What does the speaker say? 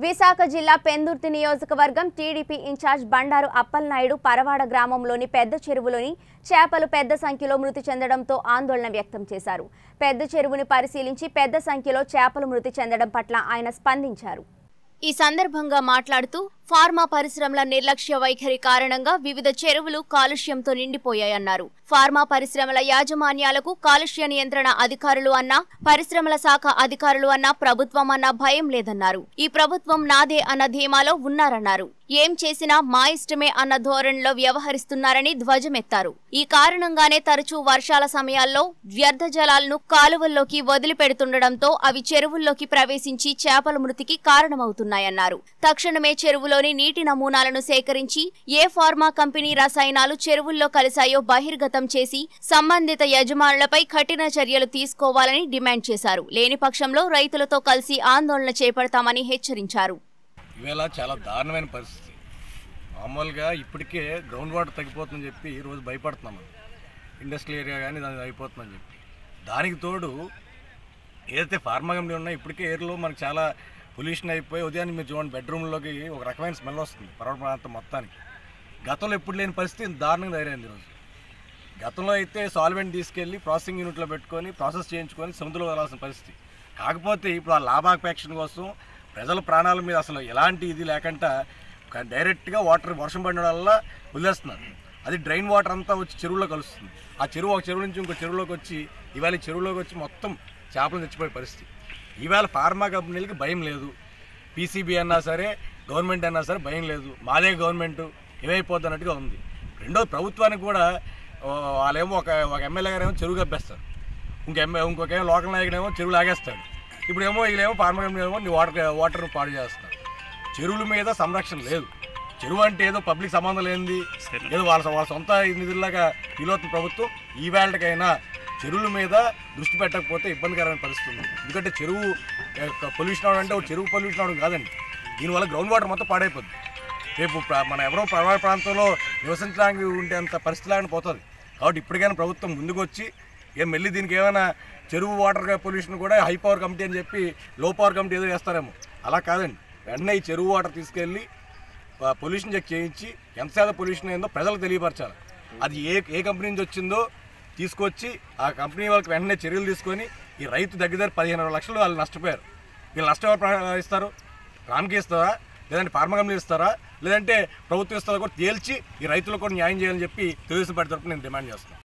విశాఖ జిల్లా పెందుర్తి నియోజకవర్గం TDP incharge Bandaru Appalanaidu Paravada గ్రామంలోని పెద్ద చెరువులోని చేపలు పెద్ద సంఖ్యలో మృతి చెందడంతో ఆందోళన వ్యక్తం చేశారు పెద్ద చెరువుని పరిశీలించి పెద్ద సంఖ్యలో చేపలు మృతి చెందడం పట్ల ఆయన స్పందించారు ఈ సందర్భంగా మాట్లాడుతూ ఫార్మా పరిశ్రమల నిర్లక్ష్య వైఖరి కారణంగా వివిధ చెరువులు కాలుష్యంతో నిండిపోయాయన్నారు ఫార్మా పరిశ్రమల యాజమాన్యాలకు కాలుష్య నియంత్రణ అధికారులు అన్నా పరిశ్రమల శాఖ అధికారులు అన్నా ప్రభుత్వం అన్న భయం లేదన్నారు ఈ ప్రభుత్వం నాదే అన్న ధీమాలో ఉన్నారన్నారు ఏం చేసినా మా ఇష్టమే అన్న ధోరణిలో వ్యవహరిస్తున్నారని ధ్వజమెత్తారు ఈ కారణంగానే తరచూ వర్షాల సమయాల్లో వ్యర్థ జలాలను కాలువల్లోకి వదిలిపెడుతుండటంతో అవి చెరువుల్లోకి ప్రవేశించి చేపల మృతికి కారణమవుతున్నాయన్నారు తక్షణమే చెరువులోని నీటి నమూనాలను సేకరించి ఏ ఫార్మా కంపెనీ రసాయనాలు చెరువుల్లో కలిశాయో బహిర్గతం చేసి సంబంధిత యజమానులపై కఠిన చర్యలు తీసుకోవాలని డిమాండ్ చేశారు లేని పక్షంలో రైతులతో కలిసి ఆందోళన చేపడతామని హెచ్చరించారు ఇవాళ చాలా దారుణమైన పరిస్థితి మామూలుగా ఇప్పటికే గ్రౌండ్ వాటర్ తగ్గిపోతుందని చెప్పి ఈ రోజు భయపడుతున్నాం మనం ఇండస్ట్రియల్ ఏరియా కానీ దాని అయిపోతుందని చెప్పి దానికి తోడు ఏదైతే ఫార్మా కంపెనీ ఉన్నాయో ఇప్పటికే ఎయిర్లో మనకు చాలా పొల్యూషన్ అయిపోయి ఉదయాన్నే మీరు చూడండి బెడ్రూమ్లోకి ఒక రకమైన స్మెల్ వస్తుంది పర్వత ప్రాంతం మొత్తానికి గతంలో ఎప్పుడు లేని పరిస్థితి ఇంత దారుణంగా తయారైంది ఈరోజు గతంలో అయితే సాల్వెంట్ తీసుకెళ్ళి ప్రాసెసింగ్ యూనిట్లో పెట్టుకొని ప్రాసెస్ చేయించుకొని సముద్రంలో వెళ్ళాల్సిన పరిస్థితి కాకపోతే ఇప్పుడు ఆ లాభాపేక్షణ కోసం ప్రజల ప్రాణాల మీద అసలు ఎలాంటి ఇది లేకుండా ఒక డైరెక్ట్గా వాటర్ వర్షం పడిన వల్ల వదిలేస్తున్నారు అది డ్రైన్ వాటర్ అంతా వచ్చి చెరువులో కలుస్తుంది ఆ చెరువు ఒక చెరువు నుంచి ఇంకో చెరువులోకి వచ్చి ఇవాళ ఈ చెరువులోకి వచ్చి మొత్తం చేపలు తెచ్చిపోయే పరిస్థితి ఇవాళ ఫార్మా కంపెనీలకి భయం లేదు పీసీబీ అన్నా సరే గవర్నమెంట్ అన్నా సరే భయం లేదు మాదే గవర్నమెంట్ ఏమైపోద్ది అన్నట్టుగా ఉంది రెండో ప్రభుత్వానికి కూడా ఓ, వాళ్ళేమో ఒక ఒక ఎమ్మెల్యే గారు ఏమో చెరువు కప్పేస్తారు ఇంక ఎమ్మె ఇంకొక ఏమో లోకల్ నాయకుడేమో చెరువు లాగేస్తాడు ఇప్పుడు ఏమో వీళ్ళేమో ఫార్మా కంపెనీ ఏమో నీ వాటర్ వాటర్ పాడు చేస్తారు చెరువుల మీద సంరక్షణ లేదు చెరువు అంటే ఏదో పబ్లిక్ సంబంధం లేనిది ఏదో వాళ్ళ వాళ్ళ సొంత నిధుల్లాగా ఫీల్ అవుతున్న ప్రభుత్వం ఈ వేళకైనా చెరువుల మీద దృష్టి పెట్టకపోతే ఇబ్బందికరమైన పరిస్థితి ఉంది ఎందుకంటే చెరువు పొల్యూషన్ అవడం అంటే ఒక చెరువు పొల్యూషన్ అవడం కాదండి దీనివల్ల గ్రౌండ్ వాటర్ మొత్తం పాడైపోద్ది రేపు ప్ర- మన ఎవరో ప్రవాహ ప్రాంతంలో నివసించడానికి ఉండేంత పరిస్థితి లాగా పోతుంది కాబట్టి ఇప్పటికైనా ప్రభుత్వం ముందుకు వచ్చి ఏం మళ్ళీ దీనికి ఏమైనా చెరువు వాటర్ పొల్యూషన్ కూడా హై పవర్ కమిటీ అని చెప్పి లో పవర్ కమిటీ ఏదో చేస్తారేమో అలా కాదండి వెంటనే ఈ చెరువు వాటర్ తీసుకెళ్ళి ప- పొల్యూషన్ చెక్ చేయించి ఎంత శాతం పొల్యూషన్ అయిందో ప్రజలకు తెలియపరచాలి అది ఏ ఏ కంపెనీ నుంచి వచ్చిందో తీసుకొచ్చి ఆ కంపెనీ వాళ్ళకి వెంటనే చర్యలు తీసుకొని ఈ రైతు దగ్గర దగ్గర పదిహేను లక్షలు వాళ్ళు నష్టపోయారు వీళ్ళు నష్టం ఎవరు ప్ర- ఇస్తారు రామ్కి ఇస్తారా లేదంటే ఫార్మా కంపెనీ ఇస్తారా లేదంటే ప్రభుత్వం ఇస్తారా కూడా తేల్చి ఈ రైతులకు కూడా న్యాయం చేయాలని చెప్పి తెలుగుదేశం పార్టీ తరఫున నేను డిమాండ్ చేస్తున్నాను